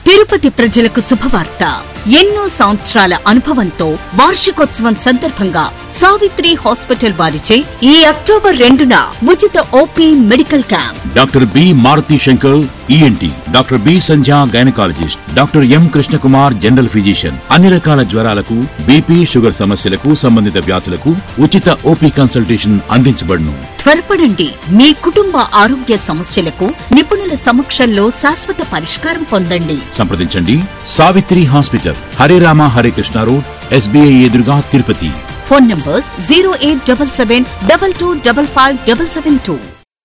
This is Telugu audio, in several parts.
తిరుపతి ప్రజలకు శుభవార్త ఎన్నో సంవత్సరాల అనుభవంతో వార్షికోత్సవం సందర్భంగా సావిత్రి హాస్పిటల్ వారిచే ఈ అక్టోబర్ రెండున ఉచిత OP medical camp doctor B Maruti Shankar ENT doctor B Sandhya gynaecologist doctor M Krishnakumar general physician అన్ని రకాల జ్వరాలకు బీపీ షుగర్ సమస్యలకు సంబంధిత వ్యాధులకు ఉచిత ఓపీ కన్సల్టేషన్ అందించబడును త్వరపడండి మీ కుటుంబ ఆరోగ్య సమస్యలకు నిపుణుల సమక్షంలో శాశ్వత పరిష్కారం పొందండి సంప్రదించండి Savitri hospital Hare Rama Hare Krishna road SBI ఎదురుగా Tirupati phone number zero eight double seven double two double five double seven two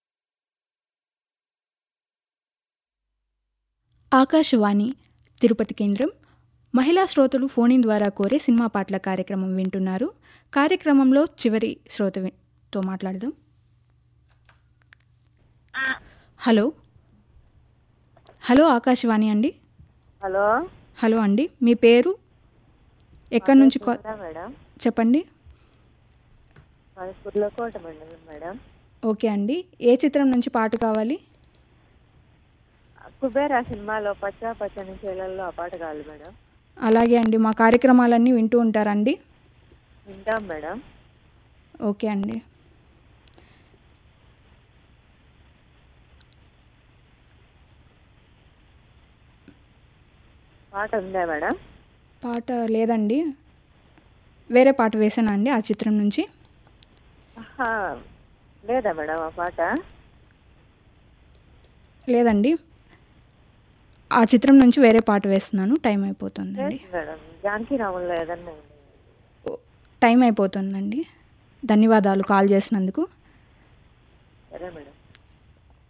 Akashvani Tirupati కేంద్రం మహిళా శ్రోతలు ఫోన్ ఇన్ ద్వారా కోరే సినిమా పాటల కార్యక్రమం వింటున్నారు కార్యక్రమంలో చివరి శ్రోతతో మాట్లాడదాం హలో హలో ఆకాశవాణి అండి హలో హలో అండి మీ పేరు ఎక్కడి నుంచి కా ఉందా మేడం చెప్పండి మాది పుర్లకోట మండలం మేడం ఓకే అండి ఏ చిత్రం నుంచి పాట కావాలి కుబేరా సినిమాలో పచ్చ పచ్చని చేలల్లో ఆ పాట కావాలి మేడం అలాగే అండి మా కార్యక్రమాలన్నీ వింటూ ఉంటారండి వింటాం మేడం ఓకే అండి పాట ఉందా మేడం పాట లేదండి వేరే పాట వేసానా అండి ఆ చిత్రం నుంచి ఆహా, లేదా మేడం ఆ పాట లేదండి ఆ చిత్రం నుంచి వేరే పాట వేస్తున్నాను టైం అయిపోతుందండి లేదు మేడం జానకి రాముల్లో ఏదన్నా ఉంది ఓ, టైం అయిపోతుందండి ధన్యవాదాలు కాల్ చేసినందుకు సరే మేడం